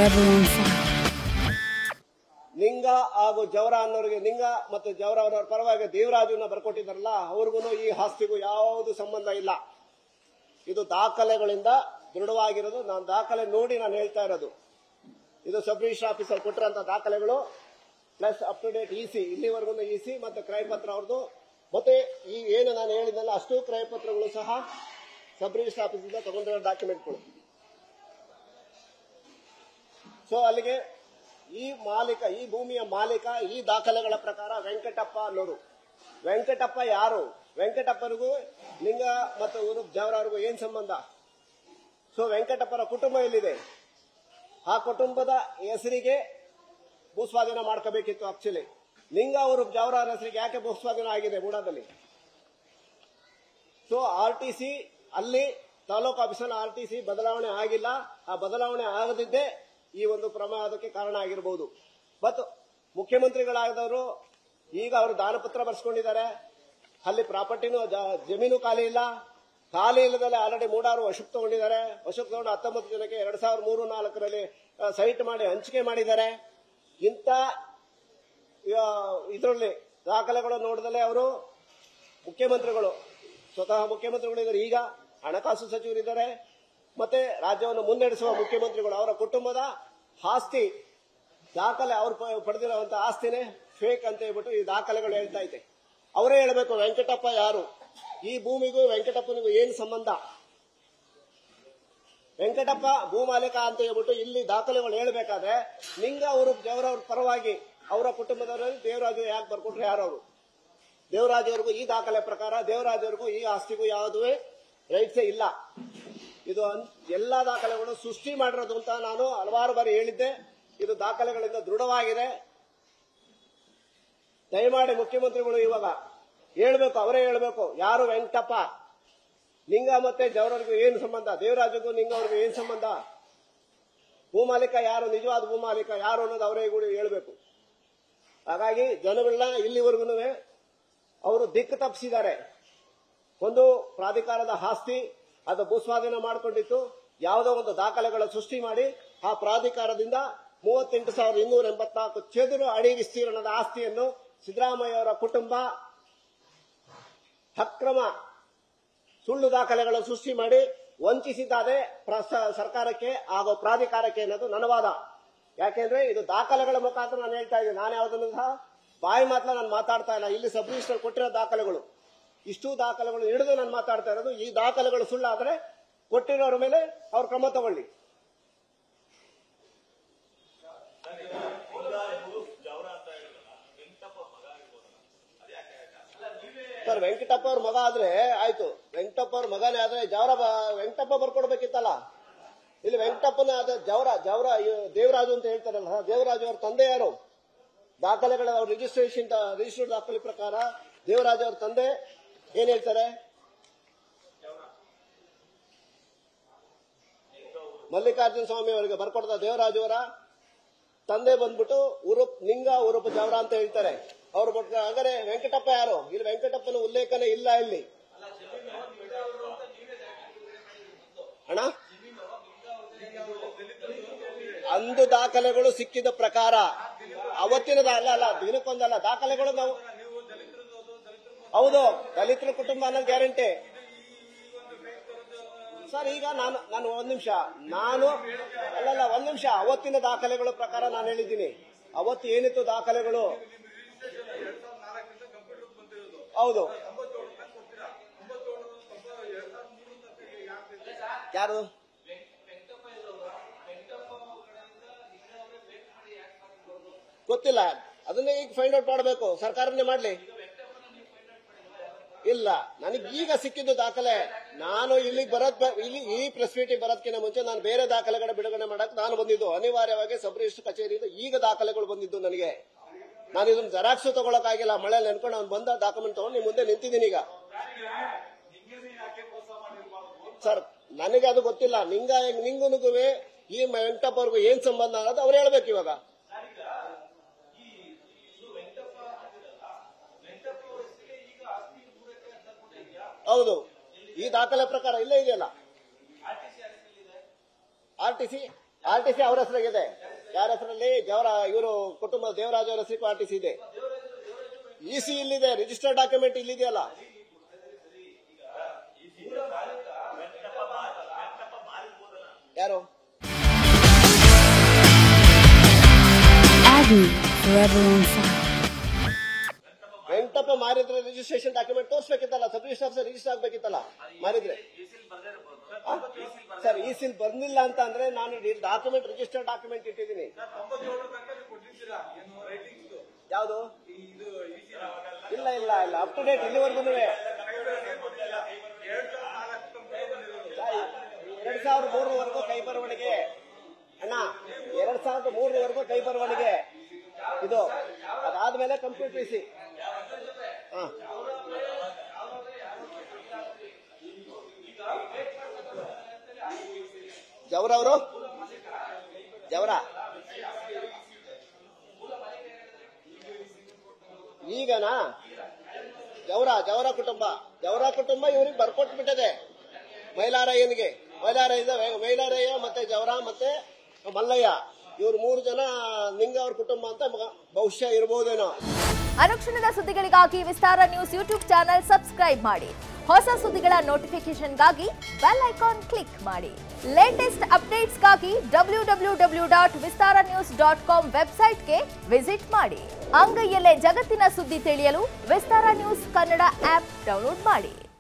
everyone's side. ನಿಂಗ ಹಾಗೂ ಜವರ ಅನ್ನೋರಿಗೆ ನಿಂಗ ಮತ್ತು ಜವರ ಅವರ ಪರವಾಗಿ ದೇವರಾಜನ್ನ ಬರ್ಕೊಟ್ಟಿದ್ದಾರಲ್ಲ ಅವ್ರಿಗೂ ಈ ಆಸ್ತಿಗೂ ಯಾವುದು ಸಂಬಂಧ ಇಲ್ಲ ಇದು ದಾಖಲೆಗಳಿಂದ ದೃಢವಾಗಿರೋದು ನಾನು ದಾಖಲೆ ನೋಡಿ ನಾನು ಹೇಳ್ತಾ ಇರೋದು ಇದು ಸಬ್ ರಿಜಿಸ್ಟರ್ ಆಫೀಸರ್ ಕೊಟ್ಟಿರೋಂಥ ದಾಖಲೆಗಳು plus up to date EC ಇಲ್ಲಿವರೆಗೂ ಇಸಿ ಮತ್ತೆ ಕ್ರಯಪತ್ರ ಅವ್ರದ್ದು ಮತ್ತೆ ಈ ಏನು ನಾನು ಹೇಳಿದ್ನಲ್ಲ ಅಷ್ಟು ಕ್ರಯಪತ್ರಗಳು ಸಹ ಸಬ್ ರಿಜಿಸ್ಟರ್ ಆಫೀಸಿಂದ ತಗೊಂಡಿರೋ ಡಾಕ್ಯುಮೆಂಟ್ಗಳು ಸೊ ಅಲ್ಲಿಗೆ ಈ ಮಾಲೀಕ ಈ ಭೂಮಿಯ ಮಾಲೀಕ ಈ ದಾಖಲೆಗಳ ಪ್ರಕಾರ ವೆಂಕಟಪ್ಪ ಅನ್ನೋರು ವೆಂಕಟಪ್ಪ ಯಾರು ವೆಂಕಟಪ್ಪನಿಗೂ ಲಿಂಗ ಮತ್ತು ಊರು ಜವರವ್ರಿಗೂ ಏನ್ ಸಂಬಂಧ ಸೊ ವೆಂಕಟಪ್ಪನ ಕುಟುಂಬ ಎಲ್ಲಿದೆ ಆ ಕುಟುಂಬದ ಹೆಸರಿಗೆ ಭೂಸ್ವಾಧೀನ ಮಾಡ್ಕೋಬೇಕಿತ್ತು ಆಕ್ಚುಲಿ ಲಿಂಗ ಅವರು ಜವರ ಹೆಸರಿಗೆ ಯಾಕೆ ಭೂಸ್ವಾಧೀನ ಆಗಿದೆ ಬುಡಾದಲ್ಲಿ ಸೊ ಆರ್ ಟಿ ಸಿ ಅಲ್ಲಿ ತಾಲೂಕು ಆಫೀಸಲ್ಲಿ ಆರ್ ಟಿ ಸಿ ಬದಲಾವಣೆ ಆಗಿಲ್ಲ ಆ ಬದಲಾವಣೆ ಆಗದಿದ್ದೇ ಈ ಒಂದು ಪ್ರಮಾದಕ್ಕೆ ಕಾರಣ ಆಗಿರಬಹುದು ಬಟ್ ಮುಖ್ಯಮಂತ್ರಿಗಳಾದವರು ಈಗ ಅವರು ದಾನಪತ್ರ ಬರ್ಸ್ಕೊಂಡಿದ್ದಾರೆ ಅಲ್ಲಿ ಪ್ರಾಪರ್ಟಿನೂ ಜ- ಜಮೀನು ಖಾಲಿ ಇಲ್ಲ ಖಾಲಿ ಇಲ್ಲದಲ್ಲೇ ಆಲ್ರೆಡಿ ಮೂಡಾರು ವಶಕ್ಕೆ ತಗೊಂಡಿದ್ದಾರೆ ವಶಕ್ಕೆ ತಗೊಂಡು ಹತ್ತೊಂಬತ್ತು ಜನಕ್ಕೆ ಎರಡ್ ಸಾವಿರದ ಮೂರು ನಾಲ್ಕರಲ್ಲಿ ಸೈಟ್ ಮಾಡಿ ಹಂಚಿಕೆ ಮಾಡಿದ್ದಾರೆ ಇಂಥ ಇದರಲ್ಲಿ ದಾಖಲೆಗಳು ನೋಡಿದಲೇ ಅವರು ಮುಖ್ಯಮಂತ್ರಿಗಳು ಸ್ವತಃ ಮುಖ್ಯಮಂತ್ರಿಗಳು ಇದ್ದಾರೆ ಈಗ ಹಣಕಾಸು ಸಚಿವರಿದ್ದಾರೆ ಮತ್ತೆ ರಾಜ್ಯವನ್ನು ಮುನ್ನಡೆಸುವ ಮುಖ್ಯಮಂತ್ರಿಗಳು ಅವರ ಕುಟುಂಬದ ಆಸ್ತಿ ದಾಖಲೆ ಅವ್ರು ಪ- ಪಡೆದಿರುವಂತ ಆಸ್ತಿನೇ ಫೇಕ್ ಅಂತ ಹೇಳ್ಬಿಟ್ಟು ಈ ದಾಖಲೆಗಳು ಹೇಳ್ತಾ ಐತೆ ಅವರೇ ಹೇಳ್ಬೇಕು ವೆಂಕಟಪ್ಪ ಯಾರು ಈ ಭೂಮಿಗೂ ವೆಂಕಟಪ್ಪನಿಗೂ ಏನು ಸಂಬಂಧ ವೆಂಕಟಪ್ಪ ಭೂಮಾಲೀಕ ಅಂತ ಹೇಳ್ಬಿಟ್ಟು ಇಲ್ಲಿ ದಾಖಲೆಗಳು ಹೇಳ್ಬೇಕಾದ್ರೆ ನಿಂಗ ಅವರು ದೇವರವ್ರ ಪರವಾಗಿ ಅವರ ಕುಟುಂಬದವರಲ್ಲಿ ದೇವರಾಜು ಯಾಕೆ ಬರ್ಕೊಟ್ರೆ ಯಾರವರು ದೇವರಾಜವ್ರಿಗೂ ಈ ದಾಖಲೆ ಪ್ರಕಾರ ದೇವರಾಜವ್ರಿಗೂ ಈ ಆಸ್ತಿಗೂ ಯಾವುದೇ ರೈಟ್ಸೇ ಇಲ್ಲ ಇದು ಅನ್- ಎಲ್ಲಾ ದಾಖಲೆಗಳು ಸೃಷ್ಟಿ ಮಾಡಿರೋದು ಅಂತ ನಾನು ಹಲವಾರು ಬಾರಿ ಹೇಳಿದ್ದೆ ಇದು ದಾಖಲೆಗಳಿಂದ ದೃಢವಾಗಿದೆ ದಯಮಾಡಿ ಮುಖ್ಯಮಂತ್ರಿಗಳು ಇವಾಗ ಹೇಳ್ಬೇಕು ಅವರೇ ಹೇಳ್ಬೇಕು ಯಾರು ವೆಂಕಟಪ್ಪ ನಿಂಗ ಮತ್ತೆ ಜವರರಿಗೂ ಏನು ಸಂಬಂಧ ದೇವರಾಜಗೂ ನಿಂಗ ಅವ್ರಿಗೂ ಏನು ಸಂಬಂಧ ಭೂಮಾಲೀಕ ಯಾರು ನಿಜವಾದ ಭೂಮಾಲೀಕ ಯಾರು ಅನ್ನೋದು ಅವರೇ ಕೂಡ ಹೇಳ್ಬೇಕು ಹಾಗಾಗಿ ಜನಗಳನ್ನ ಇಲ್ಲಿವರೆಗೂ ಅವರು ದಿಕ್ಕು ತಪ್ಪಿಸಿದ್ದಾರೆ ಒಂದು ಪ್ರಾಧಿಕಾರದ ಆಸ್ತಿ ಅದು ಭೂಸ್ವಾಧೀನ ಮಾಡಿಕೊಂಡಿತ್ತು ಯಾವುದೋ ಒಂದು ದಾಖಲೆಗಳ ಸೃಷ್ಟಿ ಮಾಡಿ ಆ ಪ್ರಾಧಿಕಾರದಿಂದ ಮೂವತ್ತೆಂಟು ಸಾವಿರದ ಇನ್ನೂರ ಎಂಬತ್ನಾಲ್ಕು ಚದುರು ಅಡಿ ವಿಸ್ತೀರ್ಣದ ಆಸ್ತಿಯನ್ನು ಸಿದ್ದರಾಮಯ್ಯ ಅವರ ಕುಟುಂಬ ಅಕ್ರಮ ಸುಳ್ಳು ದಾಖಲೆಗಳ ಸೃಷ್ಟಿ ಮಾಡಿ ವಂಚಿಸಿದ್ದಾರೆ ಪ್ರಸ- ಸರ್ಕಾರಕ್ಕೆ ಹಾಗೂ ಪ್ರಾಧಿಕಾರಕ್ಕೆ ಅನ್ನೋದು ನನ್ನ ವಾದ ಯಾಕೆಂದ್ರೆ ಇದು ದಾಖಲೆಗಳ ಮುಖಾಂತರ ನಾನು ಹೇಳ್ತಾ ಇದ್ದೀನಿ ನಾನು ಯಾವುದನ್ನು ಸಹ ಬಾಯಿ ಮಾತ್ರ ನಾನು ಮಾತಾಡ್ತಾ ಇಲ್ಲ ಇಲ್ಲಿ ಸಬ್ ರಿಜಿಸ್ಟರ್ ಕೊಟ್ಟಿರೋ ದಾಖಲೆಗಳು ಇಷ್ಟು ದಾಖಲೆಗಳು ಹಿಡಿದು ನಾನು ಮಾತಾಡ್ತಾ ಇರೋದು ಈ ದಾಖಲೆಗಳು ಸುಳ್ಳಾದ್ರೆ ಕೊಟ್ಟಿರೋರ ಮೇಲೆ ಅವ್ರು ಕ್ರಮ ತಗೊಳ್ಳಿ ಸರ್ ವೆಂಕಟಪ್ಪ ಅವ್ರ ಮಗ ಆದ್ರೆ ಆಯ್ತು ವೆಂಕಟಪ್ಪ ಅವ್ರ ಮಗನೇ ಆದ್ರೆ ಜವರ ಬ- ವೆಂಕಟಪ್ಪ ಬರ್ಕೊಡ್ಬೇಕಿತ್ತಲ್ಲ ಇಲ್ಲಿ ವೆಂಕಟಪ್ಪನ ಆದ ಜವರ ಜವರ ಇವ್ ದೇವರಾಜು ಅಂತ ಹೇಳ್ತಾರಲ್ಲ ದೇವರಾಜು ಅವ್ರ ತಂದೆ ಯಾರು ದಾಖಲೆಗಳ ಅವ್ರ ರಿಜಿಸ್ಟ್ರೇಷನ್ ರಿಜಿಸ್ಟರ್ಡ್ ದಾಖಲೆ ಪ್ರಕಾರ ದೇವರಾಜು ಅವ್ರ ತಂದೆ ಏನ್ ಹೇಳ್ತಾರೆ ಮಲ್ಲಿಕಾರ್ಜುನ ಸ್ವಾಮಿ ಅವರಿಗೆ ಬರ್ಕೊಡ್ದ ದೇವರಾಜು ಅವರ ತಂದೆ ಬಂದ್ಬಿಟ್ಟು ಉರುಪ್ ನಿಂಗ ಉರುಪ್ ಜವರ ಅಂತ ಹೇಳ್ತಾರೆ ಅವ್ರು ಬಿಟ್ಟ ಹಾಗಾದ್ರೆ ವೆಂಕಟಪ್ಪ ಯಾರು ಇಲ್ಲಿ ವೆಂಕಟಪ್ಪನ ಉಲ್ಲೇಖನೆ ಇಲ್ಲ ಇಲ್ಲಿ ಅಣ್ಣ ಅಂದು ದಾಖಲೆಗಳು ಸಿಕ್ಕಿದ ಪ್ರಕಾರ ಅವತ್ತಿನ ದಾ- ಅಲ್ಲ ಅಲ್ಲ ದಿನಕ್ಕೊಂದಲ್ಲ ದಾಖಲೆಗಳು ನಾವು ಹೌದು ದಲಿತರ ಕುಟುಂಬ ಅನ್ನೋದು ಗ್ಯಾರಂಟಿ ಸರ್ ಈಗ ನಾನು ನಾನು ಒಂದ್ ನಿಮಿಷ ನಾನು ಅಲ್ಲಲ್ಲ ಒಂದ್ ನಿಮಿಷ ಅವತ್ತಿನ ದಾಖಲೆಗಳ ಪ್ರಕಾರ ನಾನು ಹೇಳಿದ್ದೀನಿ ಅವತ್ತು ಏನಿತ್ತು ದಾಖಲೆಗಳು ಹೌದು ಯಾರು ಗೊತ್ತಿಲ್ಲ ಅದನ್ನೇ ಈಗ ಫೈಂಡ್ ಔಟ್ ಮಾಡಬೇಕು ಸರ್ಕಾರನೇ ಮಾಡ್ಲಿ ಇಲ್ಲ ನನಗೆ ಈಗ ಸಿಕ್ಕಿದ್ದು ದಾಖಲೆ ನಾನು ಇಲ್ಲಿಗೆ ಬರೋದ್ ಬ- ಇಲ್ಲಿ ಈ ಪ್ರೆಸ್ ಮೀಟಿಂಗ್ ಬರೋದಕ್ಕಿಂತ ಮುಂಚೆ ನಾನು ಬೇರೆ ದಾಖಲೆಗಳ ಬಿಡುಗಡೆ ಮಾಡಕ್ ನಾನು ಬಂದಿದ್ದು ಅನಿವಾರ್ಯವಾಗಿ ಸಬ್ ರಿಜಿಸ್ಟರ್ ಕಚೇರಿಯಿಂದ ಈಗ ದಾಖಲೆಗಳು ಬಂದಿದ್ದು ನನಗೆ ನಾನು ಇದನ್ನ ಜೆರಾಕ್ಸ್ ತಗೊಳಕ್ಕಾಗಿಲ್ಲ ಮಳೆ ನೆನ್ಕೊಂಡು ಅವ್ನು ಬಂದ ಡಾಕ್ಯುಮೆಂಟ್ ತಗೊಂಡು ನಿಮ್ ಮುಂದೆ ನಿಂತಿದ್ದೀನಿ ಈಗ ಸರ್ ನನಗೆ ಅದು ಗೊತ್ತಿಲ್ಲ ನಿಂಗ ನಿಂಗುನುಗುವೆ ಈ ವೆಂಕಟಪ್ಪ ಅವ್ರಿಗೂ ಏನ್ ಸಂಬಂಧ ಅನ್ನೋದು ಅವ್ರು ಹೇಳ್ಬೇಕು ಇವಾಗ ಹೌದು ಈ ದಾಖಲೆ ಪ್ರಕಾರ ಇಲ್ಲೇ ಇದೆಯಲ್ಲ R T C R T C ಅವ್ರ ಹೆಸರಾಗಿದೆ ಯಾರ ಹೆಸರಲ್ಲಿ ಜವರ ಇವರು ಕುಟುಂಬ ದೇವರಾಜ್ ಅವರ ಹೆಸರಿಗೂ ಆರ್ ಟಿ ಸಿ ಇದೆ ಇ ಸಿ ಇಲ್ಲಿದೆ ರಿಜಿಸ್ಟರ್ ಡಾಕ್ಯುಮೆಂಟ್ ಇಲ್ಲಿದೆಯಲ್ಲ ಯಾರು Agni forever on fire. Venkatappa ಮಾರಿದ್ರೆ ರಿಜಿಸ್ಟ್ರೇಷನ್ ಡಾಕ್ಯುಮೆಂಟ್ ತೋರಿಸ್ಬೇಕಿತ್ತಲ್ಲ ಸಬ್ ರಿಜಿಸ್ಟರ್ ಆಫೀಸರ್ ರಿಜಿಸ್ಟರ್ ಆಗ್ಬೇಕಿತ್ತಲ್ಲ ಮಾರಿದ್ರೆ ಆ? ಸರ್ ಈ ಸಿಲ್ ಬಂದಿಲ್ಲ ಅಂತ ಅಂದ್ರೆ ನಾನು ಡಾಕ್ಯುಮೆಂಟ್ ರಿಜಿಸ್ಟರ್ ಡಾಕ್ಯುಮೆಂಟ್ ಇಟ್ಟಿದ್ದೀನಿ ಯಾವುದು ಇಲ್ಲ ಇಲ್ಲ ಇಲ್ಲ ಅಪ್ ಟು ಡೇಟ್ ಇಲ್ಲಿವರೆಗೂ ಎರಡ್ ಸಾವಿರದ ಮೂರರವರೆಗೂ ಕೈ ಬರವಣಿಗೆ ಅಣ್ಣ ಎರಡ್ ಸಾವಿರದ ಮೂರರವರೆಗೂ ಕೈ ಬರವಣಿಗೆ ಇದು ಅದಾದ್ಮೇಲೆ ಕಂಪ್ಯೂಟರ್ ಇಸಿ ಹಾ ಜವರವರು ಜವರ ಈಗನಾ ಜವರ ಜವರ ಕುಟುಂಬ ಜವರ ಕುಟುಂಬ ಇವ್ರಿಗೆ ಬರ್ಕೊಟ್ಬಿಟ್ಟಿದೆ ಮೈಲಾರಯ್ಯನಿಗೆ ಮೈಲಾರಯ್ಯ ಮೈಲಾರಯ್ಯ ಮತ್ತೆ ಜವರ ಮತ್ತೆ ಮಲ್ಲಯ್ಯ ಇವ್ರು ಮೂರು ಜನ ನಿಂಗ ಅವ್ರ ಕುಟುಂಬ ಅಂತ ಮ- ಬಹುಶಃ ಇರ್ಬೋದೇನೋ ಅನುಕ್ಷಣದ ಸುದ್ದಿಗಳಿಗಾಗಿ Vistara news YouTube channel subscribe ಮಾಡಿ ಹೊಸ ಸುದ್ದಿಗಳ ನೋಟಿಫಿಕೇಶನ್ಗಾಗಿ ಬೆಲ್ ಐಕಾನ್ ಕ್ಲಿಕ್ ಮಾಡಿ ಲೇಟೆಸ್ಟ್ ಅಪ್ಡೇಟ್ಸ್ಗಾಗಿ W W W dot Vistara news dot com ವೆಬ್ಸೈಟ್ಗೆ ವಿಸಿಟ್ ಮಾಡಿ ಅಂಗೈಯಲ್ಲೇ ಜಗತ್ತಿನ ಸುದ್ದಿ ತಿಳಿಯಲು Vistara news Kannada app download ಮಾಡಿ